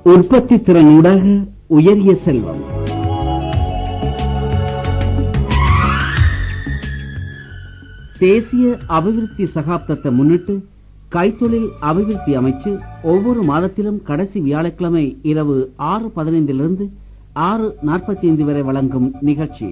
உற்பத்தி திறனூடாக உயரிய செல்வம் தேசிய அபிவிருத்தி சகாப்தத்தை முன்னிட்டு கைத்தொழில் அபிவிருத்தி அமைச்சு ஒவ்வொரு மாதத்திலும் கடைசி வியாழக்கிழமை இரவு ஆறு பதினைந்திலிருந்து ஆறு நாற்பத்தி ஐந்து வரை வழங்கும் நிகழ்ச்சி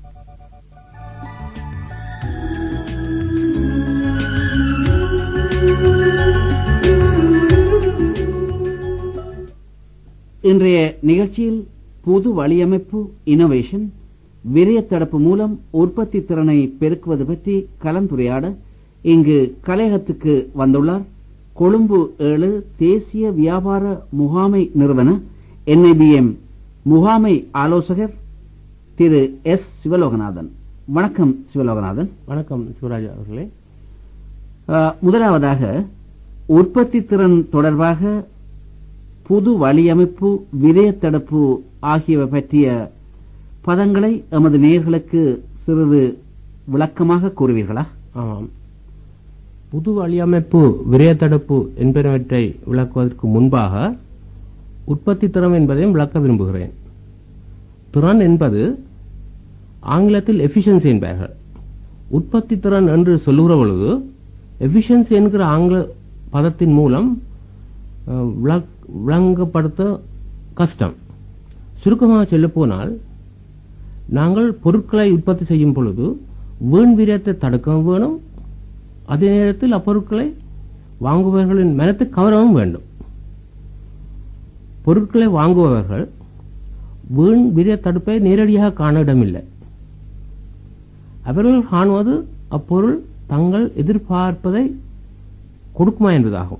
இன்றைய நிகழ்ச்சியில் புது வழியமைப்பு இனோவேஷன் விரயத்தடுப்பு மூலம் உற்பத்தி திறனை பெருக்குவது பற்றி கலந்துரையாட இங்கு கலையகத்துக்கு வந்துள்ளார் கொழும்பு ஏழு தேசிய வியாபார முகாமை நிறுவன என்ஐபிஎம் முகாமை ஆலோசகர் திரு எஸ் சிவலோகநாதன் வணக்கம் சிவலோகநாதன் வணக்கம் சிவராஜ் அவர்களே அஹ், முதலாவதாக உற்பத்தி திறன் தொடர்பாக புது வழியமைப்பு விரயத்தடுப்பு ஆகியவை பற்றிய பதங்களை எமது நேயர்களுக்கு சிறிது விளக்கமாக கூறுவீர்களா ஆமாம் புது வழியமைப்பு விரயத்தடுப்பு என்பனவற்றை விளக்குவதற்கு முன்பாக உற்பத்தி திறன் என்பதையும் விளக்க விரும்புகிறேன் திறன் என்பது ஆங்கிலத்தில் எஃபிஷியன்சி என்பார்கள் உற்பத்தி திறன் என்று சொல்லுகிற பொழுது எஃபிஷியன்சி என்கிற ஆங்கில பதத்தின் மூலம் அஹ், விளக்- விளங்கப்படுத்த கஷ்டம் சுருக்கமாக சொல்லப்போனால் நாங்கள் பொருட்களை உற்பத்தி செய்யும் பொழுது வீண் விரயத்தை தடுக்கவும் வேணும் அதே நேரத்தில் அப்பொருட்களை வாங்குபவர்களின் மனத்தை கவரவும் வேண்டும் பொருட்களை வாங்குபவர்கள் வீண் விரய தடுப்பை நேரடியாக காண இடமில்லை அவர்கள் காணுவது அப்பொருள் தங்கள் எதிர்பார்ப்பதை கொடுக்குமா என்பதாகும்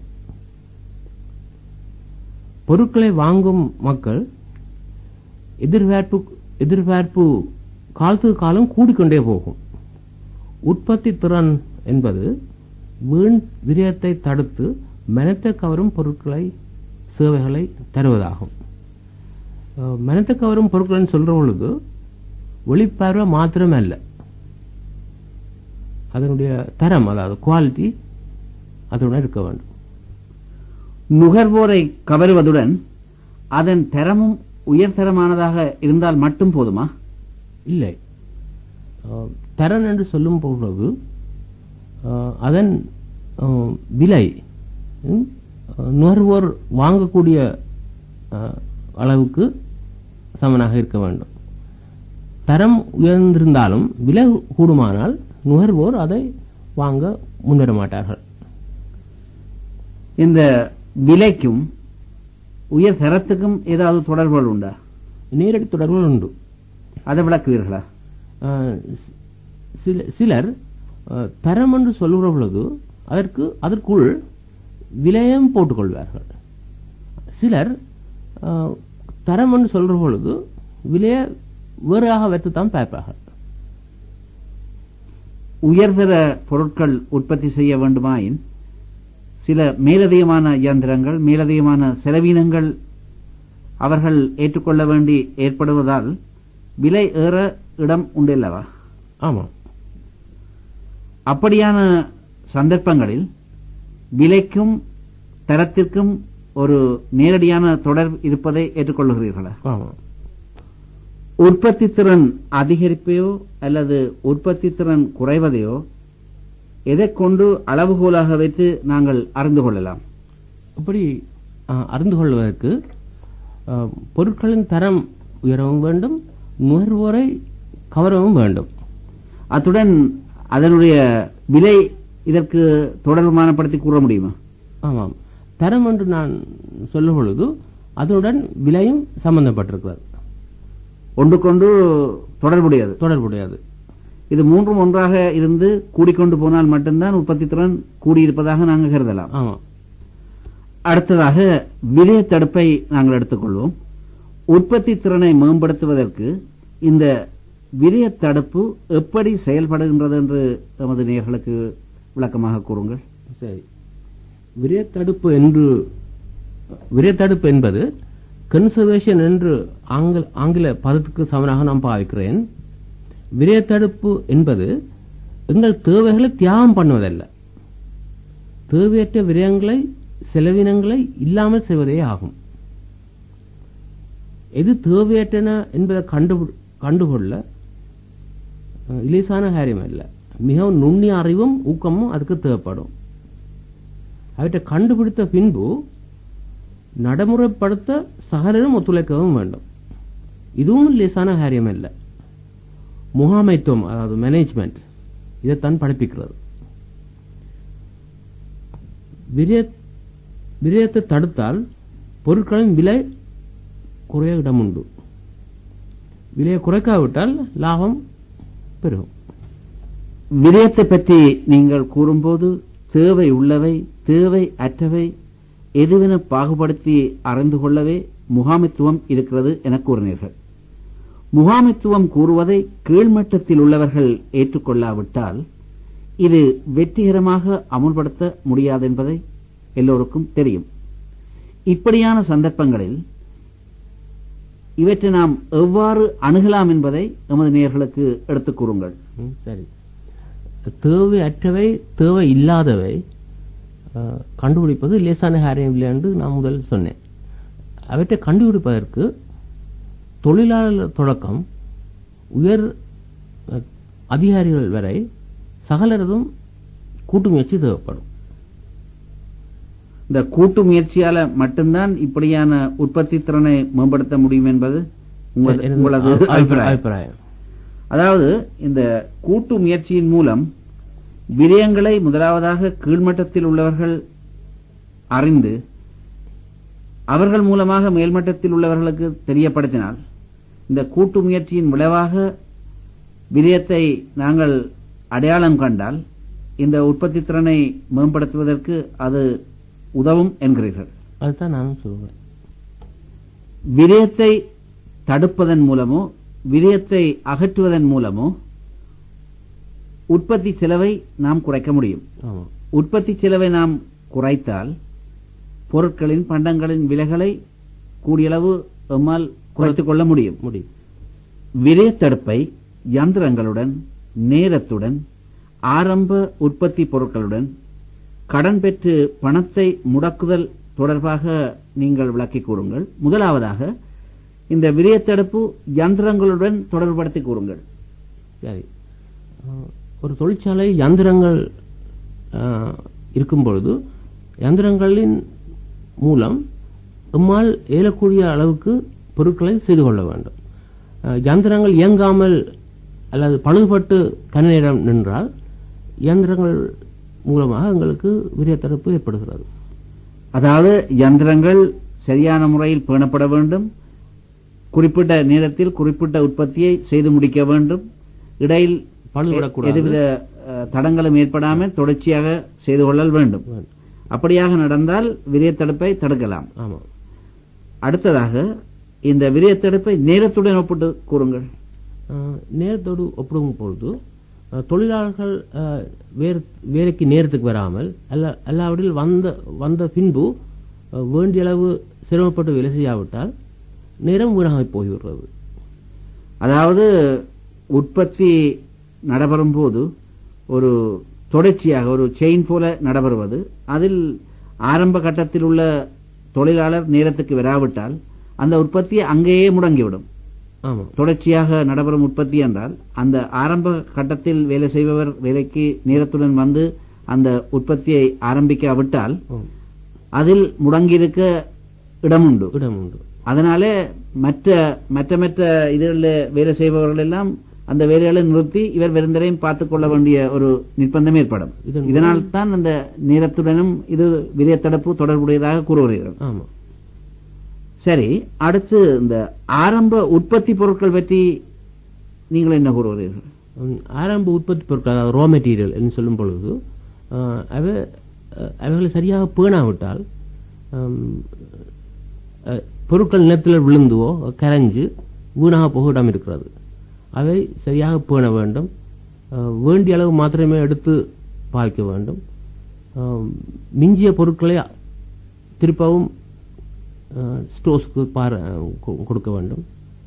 பொருட்களை வாங்கும் மக்கள் எதிர்பார்ப்பு எதிர்பார்ப்பு காலத்துக்கு காலம் கூடிக்கொண்டே போகும் உற்பத்தி திறன் என்பது வீண் விரயத்தை தடுத்து மனத்தை கவரும் பொருட்களை சேவைகளை தருவதாகும் அஹ், மனத்தை கவரும் பொருட்கள் சொல்ற பொழுது வெளிப்பார்வை மாத்திரம் அல்ல அதனுடைய தரம் அதாவது குவாலிட்டி அதனுடன் இருக்க வேண்டும் நுகர்வோரை கவருவதுடன் அதன் தரமும் உயர்தரமானதாக இருந்தால் மட்டும் போதுமா இல்லை அஹ், தரன் என்று சொல்லும் பொழுது அஹ், அதன் அஹ், விலை ம், அஹ், நுகர்வோர் வாங்கக்கூடிய அஹ், அளவுக்கு சமனாக இருக்க வேண்டும் தரம் உயர்ந்திருந்தாலும் விலை கூடுமானால் நுகர்வோர் அதை வாங்க முன்வர மாட்டார்கள் இந்த விலைக்கும் உயர் தரத்துக்கும் ஏதாவது தொடர்புகள் உண்டா நேரடி தொடர்புகள் உண்டு அதை விளக்குவீர்களா அஹ், சில- சிலர் அஹ், தரம் என்று சொல்லுகிற பொழுது அதற்கு அதற்குள் விலையம் போட்டுக்கொள்வார்கள் சிலர் அஹ், தரம் என்று சொல்ற பொழுது விலையை வேறாக வைத்துத்தான் பார்ப்பார்கள் உயர்தர பொருட்கள் உற்பத்தி செய்ய வேண்டுமாயின் சில மேலதிகமான இயந்திரங்கள் மேலதிகமான செலவீனங்கள் அவர்கள் ஏற்றுக்கொள்ள வேண்டி ஏற்படுவதால் விலை ஏற இடம் உண்டில்லவா ஆமாம் அப்படியான சந்தர்ப்பங்களில் விலைக்கும் தரத்திற்கும் ஒரு நேரடியான தொடர் இருப்பதை ஏற்றுக்கொள்ளுகிறீர்களா ஆமாம் உற்பத்தி திறன் அதிகரிப்பையோ அல்லது உற்பத்தி திறன் குறைவதையோ எதைக் கொண்டு அளவுகோலாக வைத்து நாங்கள் அறிந்து கொள்ளலாம் அப்படி அஹ், அறிந்து கொள்வதற்கு அஹ், பொருட்களின் தரம் உயரவும் வேண்டும் நுகர்வோரை கவரவும் வேண்டும் அத்துடன் அதனுடைய விலை இதற்கு தொடர்புமானப்படுத்தி கூற முடியுமா ஆமாம் தரம் என்று நான் சொல்லும் பொழுது அதனுடன் விலையும் சம்பந்தப்பட்டிருக்கிறது ஒன்றுக்கொண்டு தொடர்புடையது தொடர்புடையது இது மூன்றும் ஒன்றாக இருந்து கூடிக்கொண்டு போனால் மட்டும்தான் உற்பத்தி திறன் கூடியிருப்பதாக நாங்கள் கருதலாம் ஆமாம் அடுத்ததாக விலை தடுப்பை நாங்கள் எடுத்துக்கொள்வோம் உற்பத்தி திறனை மேம்படுத்துவதற்கு இந்த விரய தடுப்பு எப்படி செயல்படுகின்றது என்று எமது நேயர்களுக்கு விளக்கமாக கூறுங்கள் சரி விரயத்தடுப்பு என்று விரயத்தடுப்பு என்பது கன்சர்வேஷன் என்று ஆங்கில ஆங்கில பதத்துக்கு சமனாக நான் பாவிக்கிறேன் விரயத்தடுப்பு என்பது எங்கள் தேவைகளை தியாகம் பண்ணுவதல்ல தேவையற்ற விரயங்களை செலவினங்களை இல்லாமல் செய்வதே ஆகும் எது தேவையற்றன என்பதை கண்டு கண்டுகொள்ள அஹ், இலேசான காரியம் அல்ல மிகவும் நுண்ணிய அறிவும் ஊக்கமும் அதுக்கு தேவைப்படும் அவற்றை கண்டுபிடித்த பின்பு நடைமுறைப்படுத்த சகலரும் ஒத்துழைக்கவும் வேண்டும் இதுவும் லேசான காரியம் அல்ல முகாமைத்துவம் அதாவது மேனேஜ்மெண்ட் இதைத்தான் படிப்பிக்கிறது விரய விரயத்தை தடுத்தால் பொருட்களின் விலை குறைய இடம் உண்டு விலையை குறைக்காவிட்டால் லாபம் பெருகும் விரயத்தை பற்றி நீங்கள் கூறும்போது தேவை உள்ளவை தேவை அற்றவை எதுவென பாகுபடுத்தி அறிந்து கொள்ளவே முகாமைத்துவம் இருக்கிறது என கூறினீர்கள் முகாமைத்துவம் கூறுவதை கீழ்மட்டத்தில் உள்ளவர்கள் ஏற்றுக்கொள்ளாவிட்டால் இது வெற்றிகரமாக அமுல்படுத்த முடியாது என்பதை எல்லோருக்கும் தெரியும் இப்படியான சந்தர்ப்பங்களில் இவற்றை நாம் எவ்வாறு அணுகலாம் என்பதை எமது நேயர்களுக்கு எடுத்துக் கூறுங்கள் ம், சரி தேவை அற்றவை தேவை இல்லாதவை அஹ், கண்டுபிடிப்பது லேசான காரியம் இல்லை என்று நான் முதல் சொன்னேன் அவற்றை கண்டுபிடிப்பதற்கு தொழிலாளர் தொடக்கம் உயர் அஹ், அதிகாரிகள் வரை சகலரதும் கூட்டு முயற்சி தேவைப்படும் இந்த கூட்டு முயற்சியால மட்டும்தான் இப்படியான உற்பத்தி திறனை மேம்படுத்த முடியும் என்பது உங்களது- எனது உங்களது அபி- அபிப்பிராயம் அபிப்பிராயம் அதாவது இந்த கூட்டு முயற்சியின் மூலம் விரயங்களை முதலாவதாக கீழ்மட்டத்தில் உள்ளவர்கள் அறிந்து அவர்கள் மூலமாக மேல்மட்டத்தில் உள்ளவர்களுக்கு தெரியப்படுத்தினால் இந்த கூட்டு முயற்சியின் விளைவாக விரயத்தை நாங்கள் அடையாளம் கண்டால் இந்த உற்பத்தி திறனை மேம்படுத்துவதற்கு அது உதவும் என்கிறீர்கள் அதுதான் நானும் சொல்கிறேன் விரயத்தை தடுப்பதன் மூலமோ விரயத்தை அகற்றுவதன் மூலமோ உற்பத்தி செலவை நாம் குறைக்க முடியும் ஆமாம் உற்பத்தி செலவை நாம் குறைத்தால் பொருட்களின் பண்டங்களின் விலைகளை கூடியளவு நம்மால் குறைத்துக் கொள்ள முடியும் முடியும் விரயத்தடுப்பை யந்திரங்களுடன் நேரத்துடன் ஆரம்ப உற்பத்தி பொருட்களுடன் கடன் பெற்று பணத்தை முடக்குதல் தொடர்பாக நீங்கள் விளக்கிக் கூறுங்கள் முதலாவதாக இந்த விரயத்தடுப்பு யந்திரங்களுடன் தொடர்புபடுத்தி கூறுங்கள் சரி அஹ், ஒரு தொழிற்சாலை யந்திரங்கள் அஹ், இருக்கும் பொழுது யந்திரங்களின் மூலம் நம்மால் இயலக்கூடிய அளவுக்கு பொருட்களை செய்து கொள்ள வேண்டும் அஹ், யந்திரங்கள் இயங்காமல் அல்லது பழுதுபட்டு கன நேரம் நின்றால் இயந்திரங்கள் மூலமாக எங்களுக்கு விரியத்தடுப்பு ஏற்படுகிறது அதாவது யந்திரங்கள் சரியான முறையில் பேணப்பட வேண்டும் குறிப்பிட்ட நேரத்தில் குறிப்பிட்ட உற்பத்தியை செய்து முடிக்க வேண்டும் இடையில் பழுதுபடக்கூடாது. எதுவித அஹ், தடங்களும் ஏற்படாமல் தொடர்ச்சியாக செய்து கொள்ளல் வேண்டும் வேண்டும். அப்படியாக நடந்தால் விரியத்தடுப்பை தடுக்கலாம் ஆமாம் அடுத்ததாக இந்த விரியத்தடுப்பை நேரத்துடன் ஒப்பிட்டு கூறுங்கள் அஹ், நேரத்தோடு ஒப்பிடும் பொழுது அஹ், தொழிலாளர்கள் அஹ், வேறு வேலைக்கு நேரத்துக்கு வராமல் அல்ல அல்லாவிடில் வந்த வந்த பின்பு அஹ், வேண்டிய அளவு சிரமப்பட்டு வேலை செய்யாவிட்டால் நேரம் வீணாக போய்விடுறது அதாவது உற்பத்தி நடைபெறும் போது ஒரு தொடர்ச்சியாக ஒரு செயின் போல நடைபெறுவது அதில் ஆரம்ப கட்டத்தில் உள்ள தொழிலாளர் நேரத்துக்கு வராவிட்டால் அந்த உற்பத்தி அங்கேயே முடங்கிவிடும் ஆமாம் தொடர்ச்சியாக நடைபெறும் உற்பத்தி என்றால் அந்த ஆரம்ப கட்டத்தில் வேலை செய்பவர் வேலைக்கு நேரத்துடன் வந்து அந்த உற்பத்தியை ஆரம்பிக்காவிட்டால் ஆம். அதில் முடங்கியிருக்க இடமுண்டு இடம் உண்டு அதனாலே மற்ற மற்ற மற்ற இதுகளில் வேலை செய்பவர்கள் எல்லாம் அந்த வேலைகளை நிறுத்தி இவர் வெறுந்தரையும் பார்த்துக் கொள்ள வேண்டிய ஒரு நிர்பந்தம் ஏற்படும் இதன் இதனால் தான் அந்த நேரத்துடனும் இது விரியத்தடுப்பு தொடர்புடையதாக கூறுகிறீர்கள் ஆமாம் சரி அடுத்து இந்த ஆரம்ப உற்பத்தி பொருட்கள் பற்றி நீங்கள் என்ன கூறுகிறீர்கள் உம், ஆரம்ப உற்பத்தி பொருட்கள் அதாவது ரா மெட்டீரியல் என்று சொல்லும் பொழுது அஹ், அவை அஹ், அவைகளை சரியாக பேணாவிட்டால் ஹம், அஹ், பொருட்கள் நிலத்தில் விழுந்துவோ கரைஞ்சு வீணாக போக இடம் இருக்கிறது அவை சரியாக பேண வேண்டும் அஹ், வேண்டிய அளவு மாத்திரமே எடுத்து பாய்க்க வேண்டும் அஹ், மிஞ்சிய பொருட்களை திருப்பவும் ஸ்டோர்ஸ்க்கு பார கொ- கொடுக்க வேண்டும்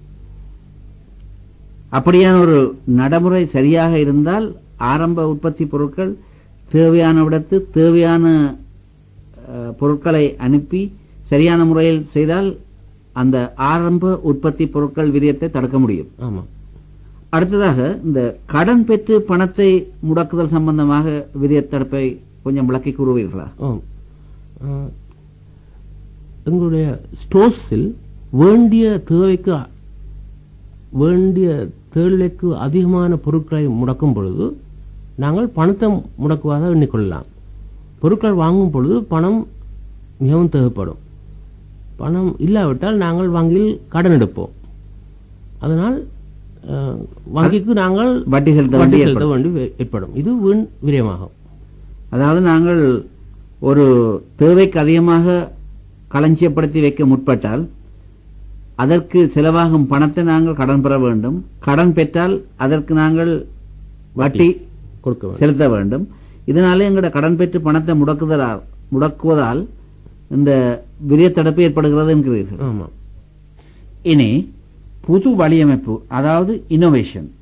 அப்படியான ஒரு நடைமுறை சரியாக இருந்தால் ஆரம்ப உற்பத்தி பொருட்கள் தேவையான இடத்து தேவையான அஹ், பொருட்களை அனுப்பி சரியான முறையில் செய்தால் அந்த ஆரம்ப உற்பத்தி பொருட்கள் விரியத்தை தடுக்க முடியும் ஆமா அடுத்ததாக இந்த கடன் பெற்று பணத்தை முடக்குதல் சம்பந்தமாக விரிய தடுப்பை கொஞ்சம் விளக்கி கூறுவீர்களா ஆம். அஹ், எங்களுடைய ஸ்டோர்ஸில் வேண்டிய தேவைக்கு வேண்டிய தேவைக்கு அதிகமான பொருட்களை முடக்கும் பொழுது நாங்கள் பணத்தை முடக்குவதாக எண்ணிக்கொள்ளலாம் பொருட்கள் வாங்கும் பொழுது பணம் மிகவும் தேவைப்படும் பணம் இல்லாவிட்டால் நாங்கள் வங்கியில் கடன் எடுப்போம் அதனால் அஹ், வங்கிக்கு நாங்கள் வட்டி செலுத்த வட்டி வேண்டி செலுத்த ஏற்படும். வேண்டி ஏற்படும் இது வீண் விரயமாகும் அதாவது நாங்கள் ஒரு தேவைக்கு அதிகமாக களஞ்சியப்படுத்தி வைக்க முற்பட்டால் அதற்கு செலவாகும் பணத்தை நாங்கள் கடன் பெற வேண்டும் கடன் பெற்றால் அதற்கு நாங்கள் வட்டி கொடுக்க வேண்டும் செலுத்த வேண்டும் இதனாலே எங்களோட கடன் பெற்று பணத்தை முடக்குதலால் முடக்குவதால் இந்த விரிய தடுப்பு ஏற்படுகிறது என்கிறீர்கள் ஆமா இனி புது வழியமைப்பு அதாவது இன்னோவேஷன்